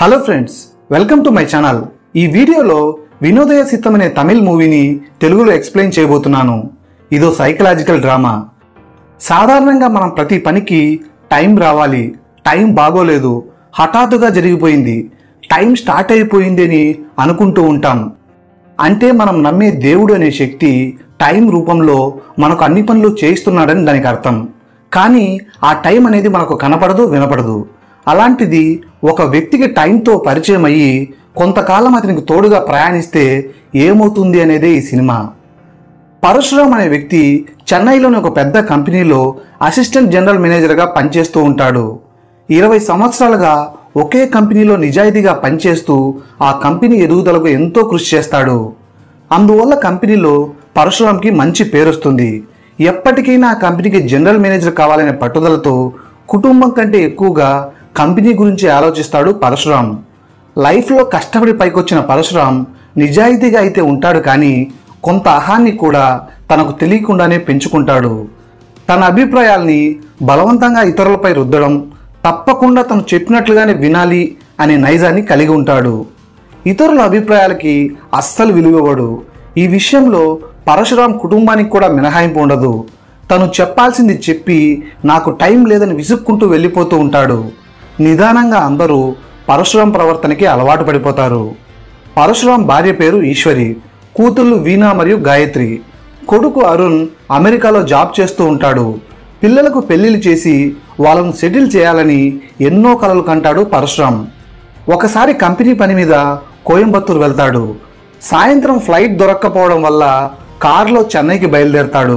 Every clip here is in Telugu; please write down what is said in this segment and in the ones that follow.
hello friends welcome to my channel ఈ వీడియోలో వినోదయ సిద్ధం అనే తమిళ్ మూవీని తెలుగులో ఎక్స్ప్లెయిన్ చేయబోతున్నాను ఇదో సైకలాజికల్ డ్రామా సాధారణంగా మనం ప్రతి పనికి టైం రావాలి టైం బాగోలేదు హఠాత్తుగా జరిగిపోయింది టైం స్టార్ట్ అయిపోయింది అని అనుకుంటూ ఉంటాం అంటే మనం నమ్మే దేవుడు అనే శక్తి టైం రూపంలో మనకు అన్ని పనులు చేయిస్తున్నాడని దానికి అర్థం కానీ ఆ టైం అనేది మనకు కనపడదు వినపడదు అలాంటిది ఒక వ్యక్తికి టైంతో పరిచయం అయ్యి కొంతకాలం అతనికి తోడుగా ప్రయాణిస్తే ఏమవుతుంది అనేదే ఈ సినిమా పరశురామ్ అనే వ్యక్తి చెన్నైలోని ఒక పెద్ద కంపెనీలో అసిస్టెంట్ జనరల్ మేనేజర్గా పనిచేస్తూ ఉంటాడు ఇరవై సంవత్సరాలుగా ఒకే కంపెనీలో నిజాయితీగా పనిచేస్తూ ఆ కంపెనీ ఎదుగుదలకు ఎంతో కృషి చేస్తాడు అందువల్ల కంపెనీలో పరశురామ్కి మంచి పేరొస్తుంది ఎప్పటికైనా ఆ కంపెనీకి జనరల్ మేనేజర్ కావాలనే పట్టుదలతో కుటుంబం కంటే ఎక్కువగా కంపెనీ గురించి ఆలోచిస్తాడు పరశురామ్ లైఫ్లో కష్టపడి పైకొచ్చిన పరశురామ్ నిజాయితీగా అయితే ఉంటాడు కానీ కొంత అహాన్ని కూడా తనకు తెలియకుండానే పెంచుకుంటాడు తన అభిప్రాయాల్ని బలవంతంగా ఇతరులపై రుద్దడం తప్పకుండా తను చెప్పినట్లుగానే వినాలి అనే నైజాన్ని కలిగి ఉంటాడు ఇతరుల అభిప్రాయాలకి అస్సలు విలువవాడు ఈ విషయంలో పరశురాం కుటుంబానికి కూడా మినహాయింపు ఉండదు తను చెప్పాల్సింది చెప్పి నాకు టైం లేదని విసుక్కుంటూ వెళ్ళిపోతూ ఉంటాడు నిదానంగా అందరూ పరశురాం ప్రవర్తనకి అలవాటు పడిపోతారు పరశురాం భార్య పేరు ఈశ్వరి కూతుళ్ళు వీణా మరియు గాయత్రి కొడుకు అరుణ్ అమెరికాలో జాబ్ చేస్తూ ఉంటాడు పిల్లలకు పెళ్లిళ్ళు చేసి వాళ్ళను సెటిల్ చేయాలని ఎన్నో కలలు కంటాడు పరశురాం ఒకసారి కంపెనీ పని మీద కోయంబత్తూరు వెళ్తాడు సాయంత్రం ఫ్లైట్ దొరక్కపోవడం వల్ల కారులో చెన్నైకి బయలుదేరతాడు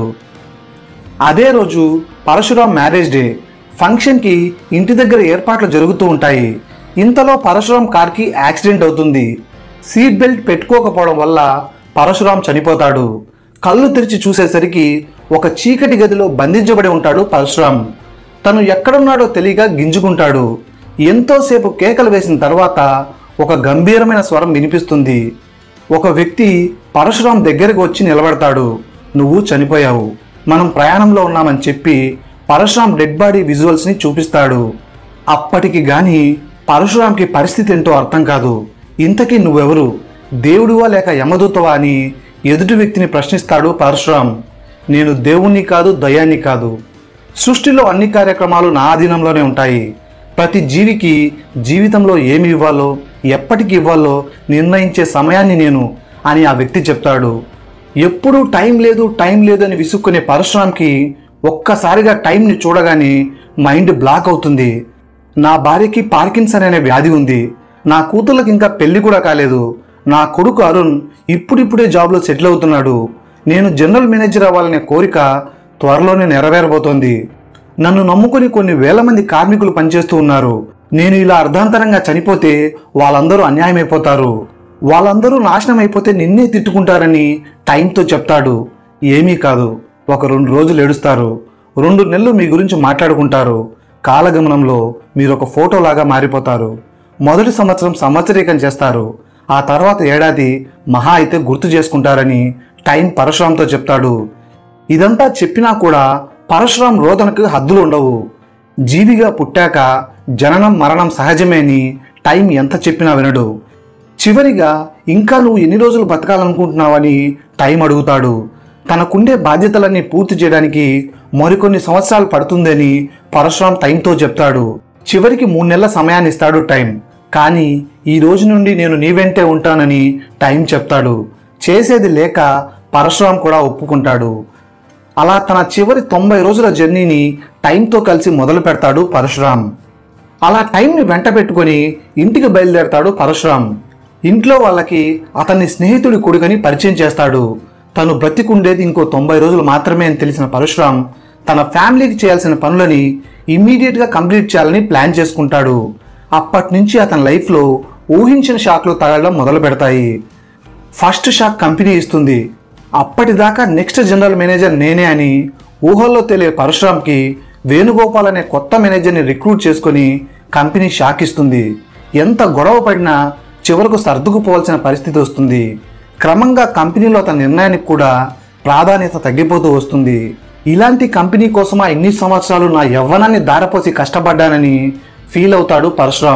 అదే రోజు పరశురాం మ్యారేజ్ డే ఫంక్షన్కి ఇంటి దగ్గర ఏర్పాట్లు జరుగుతూ ఉంటాయి ఇంతలో పరశురాం కార్కి యాక్సిడెంట్ అవుతుంది సీట్ బెల్ట్ పెట్టుకోకపోవడం వల్ల పరశురాం చనిపోతాడు కళ్ళు తెరిచి చూసేసరికి ఒక చీకటి గదిలో బంధించబడి ఉంటాడు పరశురాం తను ఎక్కడున్నాడో తెలియక గింజుకుంటాడు ఎంతోసేపు కేకలు వేసిన తర్వాత ఒక గంభీరమైన స్వరం వినిపిస్తుంది ఒక వ్యక్తి పరశురాం దగ్గరకు వచ్చి నిలబడతాడు నువ్వు చనిపోయావు మనం ప్రయాణంలో ఉన్నామని చెప్పి పరశురాం డెడ్ బాడీ విజువల్స్ని చూపిస్తాడు అప్పటికి గాని పరశురాంకి పరిస్థితి ఏంటో అర్థం కాదు ఇంతకీ నువ్వెవరు దేవుడివా లేక యమదూతవా అని ఎదుటి వ్యక్తిని ప్రశ్నిస్తాడు పరశురాం నేను దేవుణ్ణి కాదు దయాన్ని కాదు సృష్టిలో అన్ని కార్యక్రమాలు నా ఆధీనంలోనే ఉంటాయి ప్రతి జీవికి జీవితంలో ఏమి ఇవ్వాలో ఎప్పటికి ఇవ్వాలో నిర్ణయించే సమయాన్ని నేను అని ఆ వ్యక్తి చెప్తాడు ఎప్పుడూ టైం లేదు టైం లేదు అని విసుక్కునే పరశురాంకి ఒక్కసారిగా టైంని చూడగానే మైండ్ బ్లాక్ అవుతుంది నా భార్యకి పార్కిన్సన్ అనే వ్యాధి ఉంది నా కూతుర్లకు ఇంకా పెళ్లి కూడా కాలేదు నా కొడుకు అరుణ్ ఇప్పుడిప్పుడే జాబ్లో సెటిల్ అవుతున్నాడు నేను జనరల్ మేనేజర్ అవ్వాలనే కోరిక త్వరలోనే నెరవేరబోతోంది నన్ను నమ్ముకుని కొన్ని వేల మంది కార్మికులు పనిచేస్తూ ఉన్నారు నేను ఇలా అర్ధాంతరంగా చనిపోతే వాళ్ళందరూ అన్యాయమైపోతారు వాళ్ళందరూ నాశనం అయిపోతే నిన్నే తిట్టుకుంటారని టైంతో చెప్తాడు ఏమీ కాదు ఒక రెండు రోజులు ఏడుస్తారు రెండు నెలలు మీ గురించి మాట్లాడుకుంటారు కాలగమనంలో మీరు ఒక ఫోటోలాగా మారిపోతారు మొదటి సంవత్సరం సంవత్సరీకం చేస్తారు ఆ తర్వాత ఏడాది మహా అయితే గుర్తు చేసుకుంటారని టైం పరశురాంతో చెప్తాడు ఇదంతా చెప్పినా కూడా పరశురాం రోదనకు హద్దులు ఉండవు జీవిగా పుట్టాక జననం మరణం సహజమే అని టైం ఎంత చెప్పినా వినడు చివరిగా ఇంకా నువ్వు ఎన్ని రోజులు బతకాలనుకుంటున్నావని టైం అడుగుతాడు తనకుండే బాధ్యతలన్నీ పూర్తి చేయడానికి మరికొన్ని సంవత్సరాలు పడుతుందని పరశురాం టైంతో చెప్తాడు చివరికి మూడు నెలల సమయాన్ని ఇస్తాడు టైం కానీ ఈ రోజు నుండి నేను నీ వెంటే ఉంటానని టైం చెప్తాడు చేసేది లేక పరశురాం కూడా ఒప్పుకుంటాడు అలా తన చివరి తొంభై రోజుల జర్నీని టైంతో కలిసి మొదలు పెడతాడు పరశురాం అలా టైంని వెంట పెట్టుకొని ఇంటికి బయలుదేరతాడు పరశురాం ఇంట్లో వాళ్ళకి అతన్ని స్నేహితుడి కొడుకని పరిచయం చేస్తాడు తను బ్రతికుండేది ఇంకో తొంభై రోజులు మాత్రమే అని తెలిసిన పరశురాం తన ఫ్యామిలీకి చేయాల్సిన పనులని ఇమ్మీడియట్గా కంప్లీట్ చేయాలని ప్లాన్ చేసుకుంటాడు అప్పటి నుంచి అతని లైఫ్లో ఊహించిన షాక్లు తగలడం మొదలు పెడతాయి ఫస్ట్ షాక్ కంపెనీ ఇస్తుంది అప్పటిదాకా నెక్స్ట్ జనరల్ మేనేజర్ నేనే అని ఊహల్లో తెలియ పరశురాంకి వేణుగోపాల్ అనే కొత్త మేనేజర్ని రిక్రూట్ చేసుకొని కంపెనీ షాక్ ఇస్తుంది ఎంత గొడవ పడినా చివరకు సర్దుకుపోవాల్సిన పరిస్థితి వస్తుంది క్రమంగా కంపెనీలో అతని నిర్ణయానికి కూడా ప్రాధాన్యత తగ్గిపోతూ వస్తుంది ఇలాంటి కంపెనీ కోసమా ఇన్ని సంవత్సరాలు నా యవ్వనాన్ని దారపోసి కష్టపడ్డానని ఫీల్ అవుతాడు పరశురాం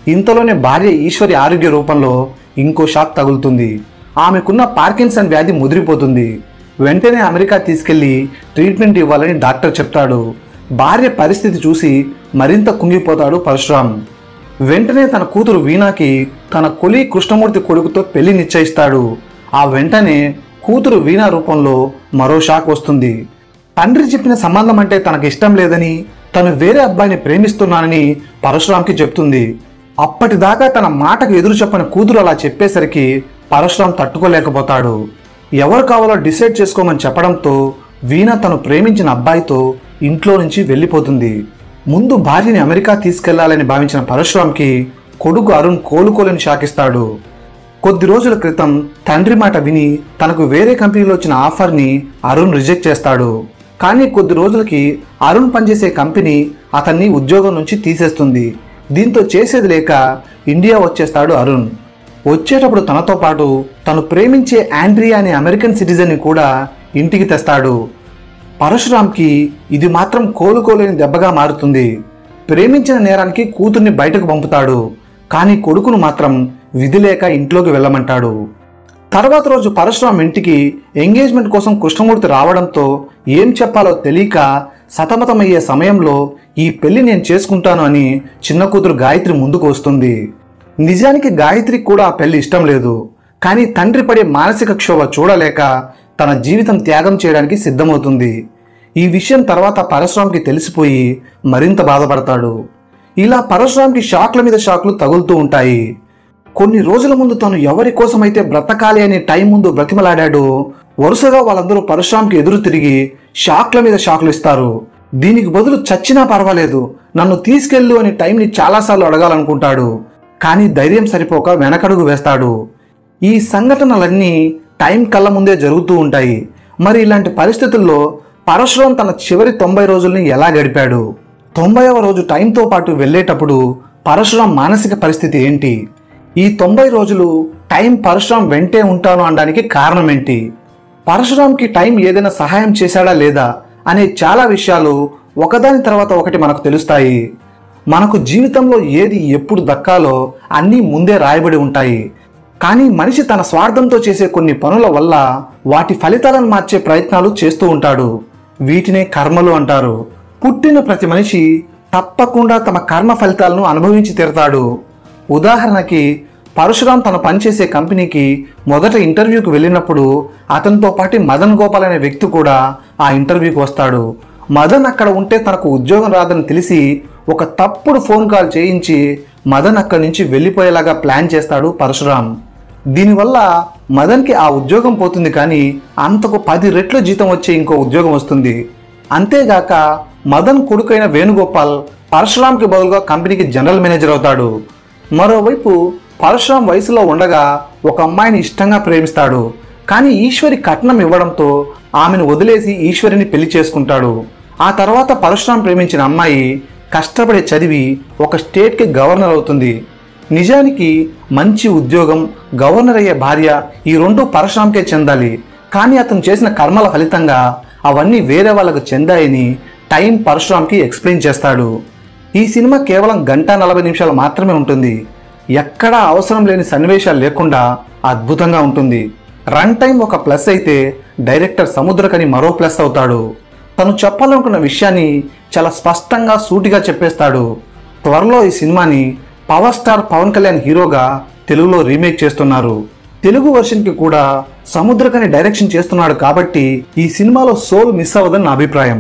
ఇంతలోనే భార్య ఈశ్వరి ఆరోగ్య రూపంలో ఇంకో షాక్ తగులుతుంది ఆమెకున్న పార్కిన్సన్ వ్యాధి ముదిరిపోతుంది వెంటనే అమెరికా తీసుకెళ్లి ట్రీట్మెంట్ ఇవ్వాలని డాక్టర్ చెప్తాడు భార్య పరిస్థితి చూసి మరింత కుంగిపోతాడు పరశురాం వెంటనే తన కూతురు వీణాకి తన కొలి కృష్ణమూర్తి కొడుకుతో పెళ్లి నిశ్చయిస్తాడు ఆ వెంటనే కూతురు వీణా రూపంలో మరో షాక్ వస్తుంది తండ్రి చెప్పిన సంబంధం అంటే తనకు ఇష్టం లేదని తను వేరే అబ్బాయిని ప్రేమిస్తున్నానని పరశురాంకి చెప్తుంది అప్పటిదాకా తన మాటకు ఎదురు చెప్పని కూతురు అలా చెప్పేసరికి పరశురాం తట్టుకోలేకపోతాడు ఎవరు కావాలో డిసైడ్ చేసుకోమని చెప్పడంతో వీణ తను ప్రేమించిన అబ్బాయితో ఇంట్లో నుంచి వెళ్ళిపోతుంది ముందు భార్యని అమెరికా తీసుకెళ్లాలని భావించిన పరశురాంకి కొడుకు అరుణ్ కోలుకోలేని షాకిస్తాడు కొద్ది రోజుల క్రితం తండ్రి మాట విని తనకు వేరే కంపెనీలో వచ్చిన ఆఫర్ని అరుణ్ రిజెక్ట్ చేస్తాడు కానీ కొద్ది రోజులకి అరుణ్ పనిచేసే కంపెనీ అతన్ని ఉద్యోగం నుంచి తీసేస్తుంది దీంతో చేసేది లేక ఇండియా వచ్చేస్తాడు అరుణ్ వచ్చేటప్పుడు తనతో పాటు తను ప్రేమించే ఆండ్రియా అనే అమెరికన్ సిటిజన్ని కూడా ఇంటికి తెస్తాడు పరశురాంకి ఇది మాత్రం కోలుకోలేని దెబ్బగా మారుతుంది ప్రేమించిన నేరానికి కూతుర్ని బయటకు పంపుతాడు కానీ కొడుకును మాత్రం విధి లేక ఇంట్లోకి వెళ్ళమంటాడు తర్వాత రోజు పరశురాం ఇంటికి ఎంగేజ్మెంట్ కోసం కృష్ణమూర్తి రావడంతో ఏం చెప్పాలో తెలియక సతమతమయ్యే సమయంలో ఈ పెళ్లి నేను చేసుకుంటాను అని చిన్న కూతురు గాయత్రి ముందుకు వస్తుంది నిజానికి గాయత్రికి కూడా ఆ పెళ్లి ఇష్టం లేదు కానీ తండ్రి పడే మానసిక క్షోభ చూడలేక తన జీవితం త్యాగం చేయడానికి సిద్ధమవుతుంది ఈ విషయం తర్వాత పరశురాంకి తెలిసిపోయి మరింత బాధపడతాడు ఇలా పరశురాంకి షాక్ల మీద షాక్లు తగులుతూ ఉంటాయి కొన్ని రోజుల ముందు తను ఎవరి కోసమైతే బ్రతకాలి అనే టైం ముందు బ్రతిమలాడాడో వరుసగా వాళ్ళందరూ పరశురాంకి ఎదురు తిరిగి షాక్ల మీద షాక్లు ఇస్తారు దీనికి బదులు చచ్చినా పర్వాలేదు నన్ను తీసుకెళ్ళు అనే టైంని చాలాసార్లు అడగాలనుకుంటాడు కానీ ధైర్యం సరిపోక వెనకడుగు వేస్తాడు ఈ సంఘటనలన్నీ టైం కళ్ళ ముందే జరుగుతూ ఉంటాయి మరి ఇలాంటి పరిస్థితుల్లో పరశురాం తన చివరి తొంభై రోజుల్ని ఎలా గడిపాడు తొంభైవ రోజు టైంతో పాటు వెళ్ళేటప్పుడు పరశురాం మానసిక పరిస్థితి ఏంటి ఈ తొంభై రోజులు టైం పరశురాం వెంటే ఉంటాను అనడానికి కారణం ఏంటి పరశురాంకి టైం ఏదైనా సహాయం చేశాడా లేదా అనే చాలా విషయాలు ఒకదాని తర్వాత ఒకటి మనకు తెలుస్తాయి మనకు జీవితంలో ఏది ఎప్పుడు దక్కాలో అన్నీ ముందే రాయబడి ఉంటాయి కానీ మనిషి తన స్వార్థంతో చేసే కొన్ని పనుల వల్ల వాటి ఫలితాలను మార్చే ప్రయత్నాలు చేస్తూ ఉంటాడు వీటినే కర్మలు అంటారు పుట్టిన ప్రతి మనిషి తప్పకుండా తమ కర్మ ఫలితాలను అనుభవించి తీరతాడు ఉదాహరణకి పరశురాం తను పనిచేసే కంపెనీకి మొదట ఇంటర్వ్యూకి వెళ్ళినప్పుడు అతనితో పాటు మదన్ గోపాల్ అనే వ్యక్తి కూడా ఆ ఇంటర్వ్యూకి వస్తాడు మదన్ అక్కడ ఉంటే తనకు ఉద్యోగం రాదని తెలిసి ఒక తప్పుడు ఫోన్ కాల్ చేయించి మదన్ అక్కడి నుంచి వెళ్ళిపోయేలాగా ప్లాన్ చేస్తాడు పరశురాం దీనివల్ల మదన్కి ఆ ఉద్యోగం పోతుంది కానీ అంతకు పది రెట్లు జీతం వచ్చే ఇంకో ఉద్యోగం వస్తుంది అంతేగాక మదన్ కొడుకైన వేణుగోపాల్ పరశురాంకి బదులుగా కంపెనీకి జనరల్ మేనేజర్ అవుతాడు మరోవైపు పరశురాం వయసులో ఉండగా ఒక అమ్మాయిని ఇష్టంగా ప్రేమిస్తాడు కానీ ఈశ్వరి కట్నం ఇవ్వడంతో ఆమెను వదిలేసి ఈశ్వరిని పెళ్లి చేసుకుంటాడు ఆ తర్వాత పరశురాం ప్రేమించిన అమ్మాయి కష్టపడి చదివి ఒక స్టేట్కి గవర్నర్ అవుతుంది నిజానికి మంచి ఉద్యోగం గవర్నర్ అయ్యే భార్య ఈ రెండు పరశురాంకే చెందాలి కానీ అతను చేసిన కర్మల ఫలితంగా అవన్నీ వేరే వాళ్ళకు చెందాయని టైం పరశురాంకి ఎక్స్ప్లెయిన్ చేస్తాడు ఈ సినిమా కేవలం గంట నలభై నిమిషాలు మాత్రమే ఉంటుంది ఎక్కడా అవసరం లేని సన్నివేశాలు లేకుండా అద్భుతంగా ఉంటుంది రన్ టైం ఒక ప్లస్ అయితే డైరెక్టర్ సముద్రకని మరో ప్లస్ అవుతాడు తను చెప్పాలనుకున్న విషయాన్ని చాలా స్పష్టంగా సూటిగా చెప్పేస్తాడు త్వరలో ఈ సినిమాని పవర్ స్టార్ పవన్ కళ్యాణ్ హీరోగా తెలుగులో రీమేక్ చేస్తున్నారు తెలుగు వర్షన్కి కూడా సముద్రకని డైరెక్షన్ చేస్తున్నాడు కాబట్టి ఈ సినిమాలో సోల్ మిస్ అవ్వదని నా అభిప్రాయం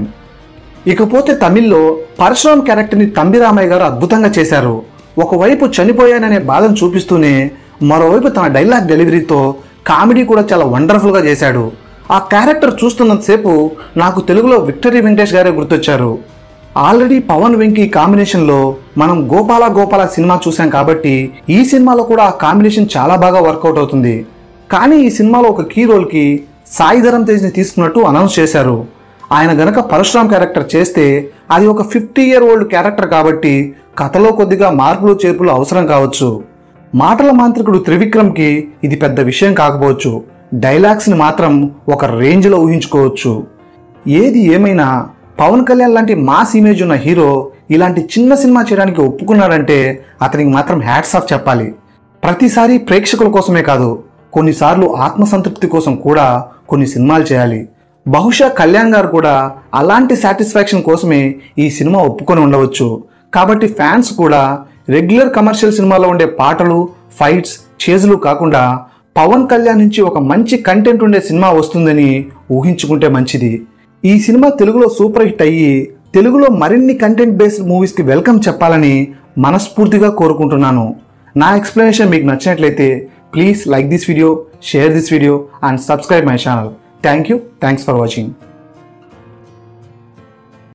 ఇకపోతే తమిళ్లో పరశురాం క్యారెక్టర్ని తంబిరామయ్య గారు అద్భుతంగా చేశారు ఒకవైపు చనిపోయాననే బాధను చూపిస్తూనే మరోవైపు తన డైలాగ్ డెలివరీతో కామెడీ కూడా చాలా వండర్ఫుల్గా చేశాడు ఆ క్యారెక్టర్ చూస్తున్నంతసేపు నాకు తెలుగులో విక్టరీ వెంకటేష్ గారే గుర్తొచ్చారు ఆల్రెడీ పవన్ వెంకీ కాంబినేషన్లో మనం గోపాల గోపాల సినిమా చూసాం కాబట్టి ఈ సినిమాలో కూడా ఆ కాంబినేషన్ చాలా బాగా వర్కౌట్ అవుతుంది కానీ ఈ సినిమాలో ఒక కీ రోల్కి సాయిధరం తేజ్ని తీసుకున్నట్టు అనౌన్స్ చేశారు ఆయన గనక పరశురామ్ క్యారెక్టర్ చేస్తే అది ఒక ఫిఫ్టీ ఇయర్ ఓల్డ్ క్యారెక్టర్ కాబట్టి కథలో కొద్దిగా మార్పులు చేర్పులు అవసరం కావచ్చు మాటల మాంత్రికుడు త్రివిక్రమ్కి ఇది పెద్ద విషయం కాకపోవచ్చు డైలాగ్స్ని మాత్రం ఒక రేంజ్లో ఊహించుకోవచ్చు ఏది ఏమైనా పవన్ కళ్యాణ్ లాంటి మాస్ ఇమేజ్ ఉన్న హీరో ఇలాంటి చిన్న సినిమా చేయడానికి ఒప్పుకున్నాడంటే అతనికి మాత్రం హ్యాట్స్ ఆఫ్ చెప్పాలి ప్రతిసారి ప్రేక్షకుల కోసమే కాదు కొన్నిసార్లు ఆత్మసంతృప్తి కోసం కూడా కొన్ని సినిమాలు చేయాలి బహుశా కళ్యాణ్ గారు కూడా అలాంటి సాటిస్ఫాక్షన్ కోసమే ఈ సినిమా ఒప్పుకొని ఉండవచ్చు కాబట్టి ఫ్యాన్స్ కూడా రెగ్యులర్ కమర్షియల్ సినిమాలో ఉండే పాటలు ఫైట్స్ చేజులు కాకుండా పవన్ కళ్యాణ్ నుంచి ఒక మంచి కంటెంట్ ఉండే సినిమా వస్తుందని ఊహించుకుంటే మంచిది ఈ సినిమా తెలుగులో సూపర్ హిట్ అయ్యి తెలుగులో మరిన్ని కంటెంట్ బేస్డ్ మూవీస్కి వెల్కమ్ చెప్పాలని మనస్ఫూర్తిగా కోరుకుంటున్నాను నా ఎక్స్ప్లెనేషన్ మీకు నచ్చినట్లయితే please like this video share this video and subscribe my channel thank you thanks for watching